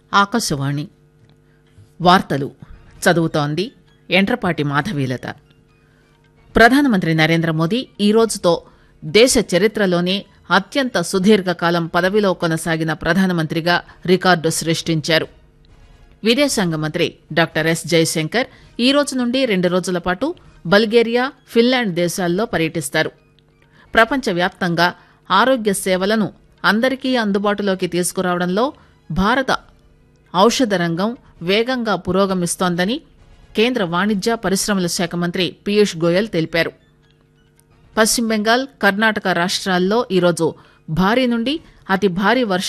ఆకాశవాణి వార్తలు చదువుతోంది ఎంట్రపాటి మాధవీలత ప్రధానమంత్రి నరేంద్ర మోదీ ఈ రోజుతో దేశ చరిత్రలోనే అత్యంత సుదీర్ఘకాలం పదవిలో కొనసాగిన ప్రధానమంత్రిగా రికార్డు సృష్టించారు విదేశాంగ మంత్రి డాక్టర్ ఎస్ జయశంకర్ ఈ రోజు నుండి రెండు రోజుల పాటు బల్గేరియా ఫిన్లాండ్ దేశాల్లో పర్యటిస్తారు ప్రపంచవ్యాప్తంగా ఆరోగ్య సేవలను అందరికీ అందుబాటులోకి తీసుకురావడంలో భారత ఔషధ రంగం వేగంగా పురోగమిస్తోందని కేంద్ర వాణిజ్య పరిశ్రమల శాఖ మంత్రి పీయూష్ గోయల్ తెలిపారు పశ్చిమ బెంగాల్ కర్ణాటక రాష్ట్రాల్లో ఈరోజు భారీ నుండి అతి భారీ వర్ష